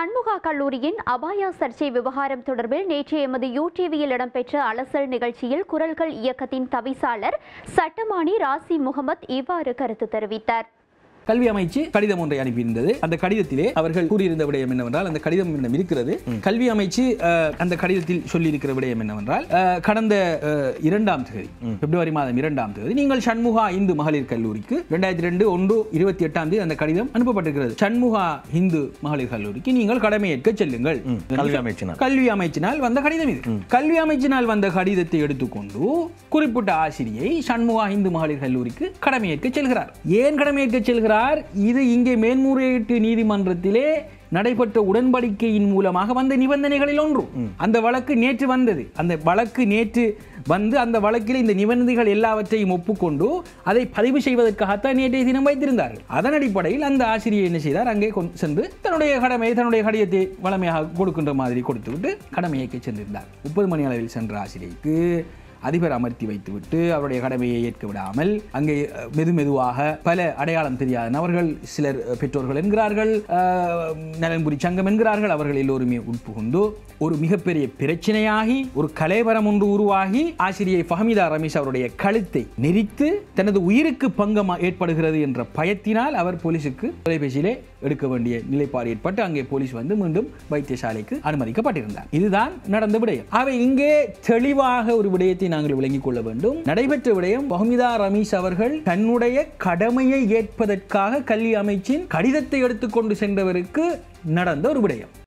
சண்முகா கல்லூரியின் அபாயா சர்ச்சை விவகாரம் தொடர்பில் நேற்று எமது யூடிவியில் இடம்பெற்ற அலசல் நிகழ்ச்சியில் குரல்கள் இயக்கத்தின் தவிசாளர் சட்டமானி ராசி முகமது இவ்வாறு கருத்து தெரிவித்தார் கல்வி அமைச்சு கடிதம் ஒன்றை அனுப்பியிருந்தது அந்த கடிதத்திலே அவர்கள் கூறியிருந்த விடயம் என்னவென்றால் அந்த கடிதம் என்னிடம் இருக்கிறது கல்வி அமைச்சு அஹ், அந்த கடிதத்தில் சொல்லியிருக்கிற விடயம் என்னவென்றால் அஹ், கடந்த அஹ், இரண்டாம் தேதி பிப்ரவரி மாதம் இரண்டாம் தேதி நீங்கள் சண்முகா இந்து மகளிர் கல்லூரிக்கு ரெண்டாயிரத்தி ரெண்டு ஒன்று இருபத்தி எட்டாம் தேதி அந்த கடிதம் அனுப்பப்பட்டிருக்கிறது சண்முகா இந்து மகளிர் கல்லூரிக்கு நீங்கள் கடமையேற்க செல்லுங்கள் கல்வி அமைச்சினால். கல்வி அமைச்சினால் வந்த கடிதம் இது கல்வி அமைச்சினால் வந்த கடிதத்தை எடுத்துக்கொண்டு குறிப்பிட்ட ஆசிரியை சண்முகா இந்து மகளிர் கல்லூரிக்கு கடமையேற்க செல்கிறார் ஏன் கடமையேற்க செல்கிறார் இது இங்கே மேன்முறையீட்டு நீதிமன்றத்திலே நடைபெற்ற உடன்படிக்கையின் மூலமாக வந்த நிபந்தனைகளில் ஒன்று அந்த வழக்கு நேற்று வந்தது அந்த வழக்கு நேற்று வந்து அந்த வழக்கில் இந்த நிபந்தனைகள் எல்லாவற்றையும் ஒப்புக்கொண்டு அதை பதிவு செய்வதற்காகத்தான் நேற்றைய தினம் வைத்திருந்தார்கள் அதன் அடிப்படையில் அந்த ஆசிரியர் என்ன செய்தார் அங்கே கொண்டு சென்று தன்னுடைய கடமையை தன்னுடைய கடிதத்தை வளமையாக கொடுக்கின்ற மாதிரி கொடுத்துவிட்டு கடமையை சென்றிருந்தார் முப்பது மணி அளவில் சென்ற ஆசிரியருக்கு அதிபர் அமர்த்தி வைத்துவிட்டு அவருடைய கடமையை ஏற்க விடாமல் அங்கே அஹ், மெது மெதுவாக பல அடையாளம் தெரியாத நபர்கள் சிலர் அஹ், பெற்றோர்கள் என்கிறார்கள் அஹ், நலன்புரி சங்கம் என்கிறார்கள் அவர்கள் எல்லோருமே உட்புகுந்து ஒரு மிகப்பெரிய பிரச்சனையாகி ஒரு கலைவரம் ஒன்று உருவாகி ஆசிரியை ஃபஹமிதா ரமேஷ் அவருடைய கழுத்தை நெரித்து தனது உயிருக்கு பங்கம் ஏற்படுகிறது என்ற பயத்தினால் அவர் போலீசுக்கு தொலைபேசியிலே எடுக்க வேண்டிய நிலைப்பாடு ஏற்பட்டு அங்கே போலீஸ் வந்து மீண்டும் வைத்தியசாலைக்கு அனுமதிக்கப்பட்டிருந்தார் இதுதான் நடந்த விடயம் அவை இங்கே தெளிவாக ஒரு விடயத்தை நாங்கள் விளங்கிக் கொள்ள வேண்டும் நடைபெற்ற விடயம் பஹமிதா ரமீஸ் அவர்கள் தன்னுடைய கடமையை ஏற்பதற்காக கல்வி அமைச்சின் கடிதத்தை எடுத்துக்கொண்டு சென்றவருக்கு நடந்த ஒரு விடயம்